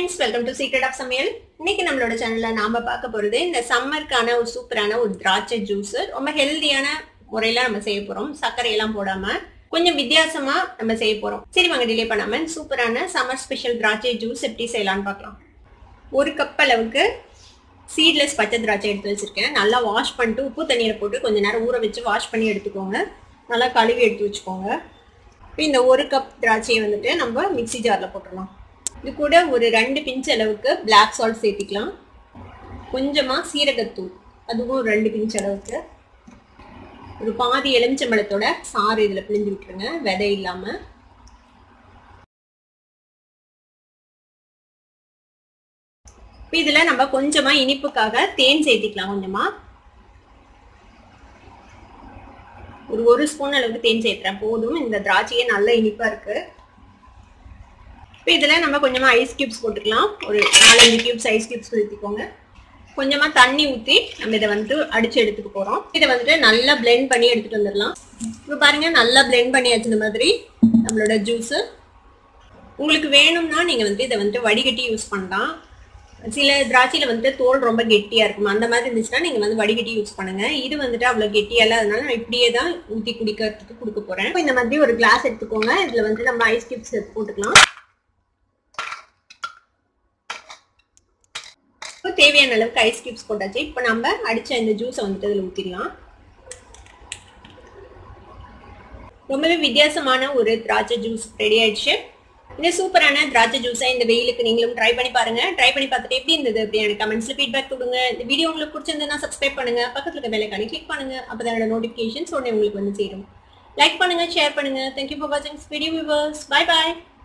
friends welcome to secret of சமையல் இன்னைக்கு நம்மளோட சேனல்ல நாம பார்க்க போறது இந்த சம்மருக்கான ஒரு சூப்பரான ஒரு திராட்சை ஜூஸ் ரொம்ப ஹெல்தியான முறையில நம்ம செய்ய போறோம் சர்க்கரை எல்லாம் போடாம கொஞ்சம் வித்தியாசமா நம்ம செய்ய போறோம் சரி வாங்க டிலே பண்ணாம சூப்பரான சம்மர் ஸ்பெஷல் திராட்சை ஜூஸ் எப்படி செய்யலாம்னு பார்க்கலாம் ஒரு கப் அளவுக்கு சீட்லெஸ் பச்சை திராட்சை எடுத்து வச்சிருக்கேன் நல்லா வாஷ் பண்ணிட்டு உப்பு தண்ணியில போட்டு கொஞ்ச நேரம் ஊற வச்சு வாஷ் பண்ணி எடுத்துக்கோங்க நல்லா கழுவி எடுத்து வச்சுக்கோங்க இப்போ இந்த ஒரு கப் திராட்சையை வந்துட்டு நம்ம மிக்ஸி ஜாரில் போட்டுடலாம் இது கூட ஒரு ரெண்டு பிஞ்ச் அளவுக்கு பிளாக் சால்ட் சேர்த்திக்கலாம் கொஞ்சமாக சீரகத்தூள் அதுவும் ரெண்டு பிஞ்ச் அளவுக்கு ஒரு பாதி எலுமிச்சம்பழத்தோட சாறு இதில் பிழிஞ்சு விட்டுருங்க விதை இல்லாமல் இப்போ இதில் நம்ம கொஞ்சமாக இனிப்புக்காக தேன் சேர்த்திக்கலாம் கொஞ்சமாக ஒரு ஒரு ஸ்பூன் அளவுக்கு தேன் சேர்த்துறேன் போதும் இந்த திராட்சையே நல்ல இனிப்பாக இருக்குது இப்போ இதில் நம்ம கொஞ்சமாக ஐஸ் கியூப்ஸ் போட்டுக்கலாம் ஒரு நாலஞ்சு கியூப்ஸ் ஐஸ் கியூப்ஸ் ஊற்றிக்கோங்க கொஞ்சமாக தண்ணி ஊற்றி நம்ம இதை வந்துட்டு அடித்து எடுத்துக்க போகிறோம் இதை வந்துட்டு நல்லா பிளெண்ட் பண்ணி எடுத்துகிட்டு வந்துடலாம் இப்போ பாருங்கள் நல்லா பிளெண்ட் பண்ணியாச்சு இந்த மாதிரி நம்மளோட ஜூஸு உங்களுக்கு வேணும்னா நீங்கள் வந்து இதை வந்துட்டு வடிகட்டி யூஸ் பண்ணலாம் சில திராட்சையில் வந்துட்டு தோல் ரொம்ப கெட்டியாக இருக்கும் அந்த மாதிரி இருந்துச்சுன்னா நீங்கள் வந்து வடிகட்டி யூஸ் பண்ணுங்கள் இது வந்துட்டு அவ்வளோ கெட்டியாக இல்லை அதனால நான் இப்படியே தான் ஊற்றி குடிக்கிறதுக்கு கொடுக்க போகிறேன் இப்போ இந்த மாதிரி ஒரு கிளாஸ் எடுத்துக்கோங்க இதில் வந்துட்டு நம்ம ஐஸ் கியூப்ஸ் எடுத்து போட்டுக்கலாம் இப்போ தேவையான அளவுக்கு ஐஸ் கியூப்ஸ் போட்டாச்சு இப்போ நம்ம அடித்த இந்த ஜூஸை வந்துட்டு இதில் ஊற்றிடலாம் ரொம்பவே வித்தியாசமான ஒரு திராட்சை ஜூஸ் ரெடி ஆயிடுச்சு இந்த சூப்பரான திராட்சை ஜூஸை இந்த வெயிலுக்கு நீங்களும் ட்ரை பண்ணி பாருங்க ட்ரை பண்ணி பார்த்துட்டு எப்படி இருந்தது அப்படின்னு கமெண்ட்ஸ்ல ஃபீட்பேக் கொடுங்க இந்த வீடியோ உங்களுக்கு பிடிச்சிருந்ததுன்னா சப்ஸ்கிரைப் பண்ணுங்க பக்கத்துல இருக்க பெல்லைக்கானே கிளிக் பண்ணுங்க அப்பதான் என்னோட நோட்டிபிகேஷன்ஸ் உடனே உங்களுக்கு வந்து சேரும் லைக் பண்ணுங்க ஷேர் பண்ணுங்க தேங்க்யூ ஃபார் வாட்சிங் வீடியோ வியூவர்ஸ் பை பாய்